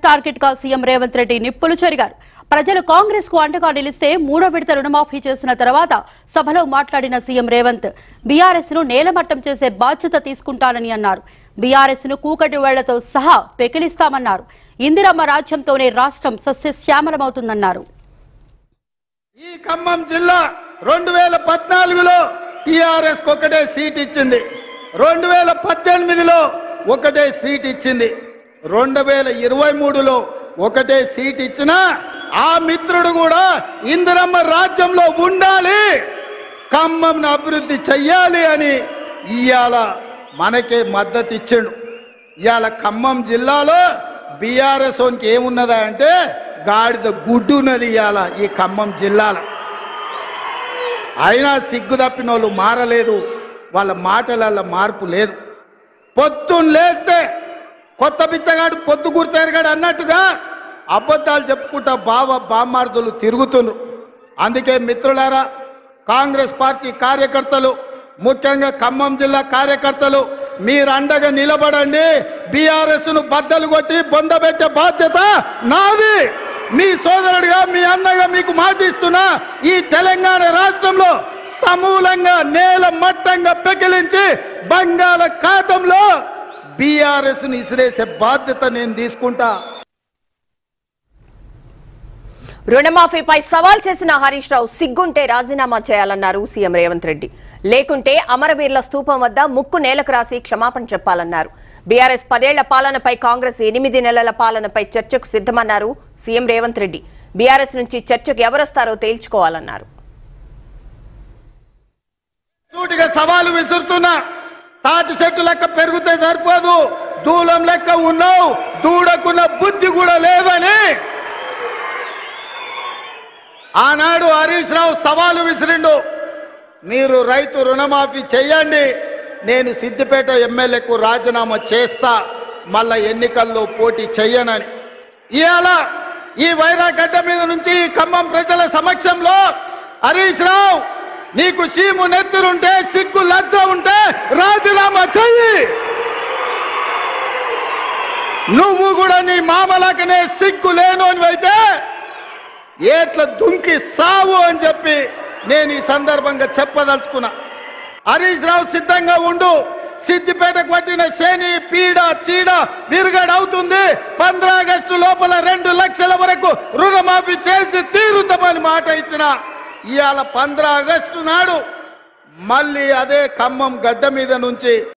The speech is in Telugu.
టార్గెట్ గా సీఎం రేవంత్ రెడ్డి నిప్పులు చెరిగారు ప్రజలు కాంగ్రెస్ కు అండగా నిలిస్తే మూడో విడత రుణమాఫీ చేసిన తర్వాత సభలో మాట్లాడిన సీఎం రేవంత్ బీఆర్ఎస్ ను నేలమట్టం చేసే బాధ్యత తీసుకుంటానని అన్నారు బీఆర్ఎస్ ను కూకటి వేళ్లతో సహా పెకిలిస్తామన్నారు ఇందిరమ్మ రాజ్యంతోనే రాష్ట్రం సస్యశ్యామలమవుతుందన్నారు ఈ ఖమ్మం జిల్లా రెండు వేల పద్నాలుగులో టిఆర్ఎస్ ఒకటే సీట్ ఇచ్చింది రెండు వేల పద్దెనిమిదిలో ఒకటే సీట్ ఇచ్చింది రెండు వేల ఇరవై మూడులో ఒకటే సీట్ ఇచ్చినా ఆ మిత్రుడు కూడా ఇందిరమ్మ రాజ్యంలో ఉండాలి ఖమ్మంను అభివృద్ధి చెయ్యాలి అని ఇవాళ మనకే మద్దతు ఇచ్చిండు ఇవాళ ఖమ్మం జిల్లాలో బీఆర్ఎస్ ఓన్కి ఏమున్నదా అంటే గాడిద గుడ్డు ఉన్నది ఇవాళ ఈ ఖమ్మం జిల్లాలో అయినా సిగ్గు తప్పిన వాళ్ళు మారలేదు వాళ్ళ మాటలలో మార్పు లేదు పొద్దున్న లేస్తే కొత్త బిచ్చగాడు పొద్దు గుర్తెరగాడు అన్నట్టుగా అబద్ధాలు చెప్పుకుంటా బావ బామ్మార్దులు తిరుగుతున్నారు అందుకే మిత్రులారా కాంగ్రెస్ పార్టీ కార్యకర్తలు ముఖ్యంగా ఖమ్మం జిల్లా కార్యకర్తలు మీరు అండగా నిలబడండి బీఆర్ఎస్ ను బద్దలు కొట్టి బొందబెట్టే బాధ్యత నాది మీ సోదరుడిగా మీ అన్నగా మీకు మాటిస్తున్నా ఈ తెలంగాణ రాష్ట్రంలో సమూలంగా నేల మట్టంగా పెకిలించి బంగాళ ఖాతంలో బీఆర్ఎస్ ని ఇసిరేసే బాధ్యత నేను తీసుకుంటా రుణమాఫీపై సవాల్ చేసిన హరీష్ రావు సిగ్గుంటే రాజీనామా చేయాలన్నారు సీఎం రేవంత్ రెడ్డి లేకుంటే అమరవీరుల స్తూపం వద్ద ముక్కు నేలకు రాసి క్షమాపణ చెప్పాలన్నారు బీఆర్ఎస్ పదేళ్ల పాలనపై కాంగ్రెస్ ఎనిమిది నెలల పాలనపై చర్చకు సిద్ధమన్నారు సీఎం రేవంత్ రెడ్డి బీఆర్ఎస్ నుంచి చర్చకు ఎవరొస్తారో తేల్చుకోవాలన్నారు సూటిగా సవాలు విసురుతున్నా తాటి చెట్టు లెక్క పెరిగితే సరిపోదు దూలం లెక్క ఉన్నావు దూడకున్న బుద్ధి కూడా లేదని ఆనాడు హరీష్ రావు సవాలు విసిరిండు మీరు రైతు రుణమాఫీ చేయండి నేను సిద్దిపేట ఎమ్మెల్యేకు రాజీనామా చేస్తా మళ్ళా ఎన్నికల్లో పోటీ చెయ్యనని ఇవాళ ఈ వైరాగడ్డ మీద నుంచి ఈ ఖమ్మం ప్రజల సమక్షంలో హరీష్ రావు నీకు సీము నెత్తురుంటే సిగ్గు లజ్జ ఉంటే రాజీనామా చెయ్యి నువ్వు కూడా నీ మామలకనే సిగ్గు లేను అయితే ఏట్ల దుంకి సావు అని చెప్పి నేను ఈ సందర్భంగా చెప్పదలుచుకున్నా హరీష్ రావు సిద్ధంగా ఉండు సిద్దిపేటకు పట్టిన శని పీడ చీడ విరుగడవుతుంది పంద్ర ఆగస్టు లోపల రెండు లక్షల వరకు రుణమాఫీ చేసి తీరుతామని మాట ఇచ్చిన ఇవాళ పంద్ర ఆగస్టు నాడు మళ్ళీ అదే ఖమ్మం గడ్డ మీద నుంచి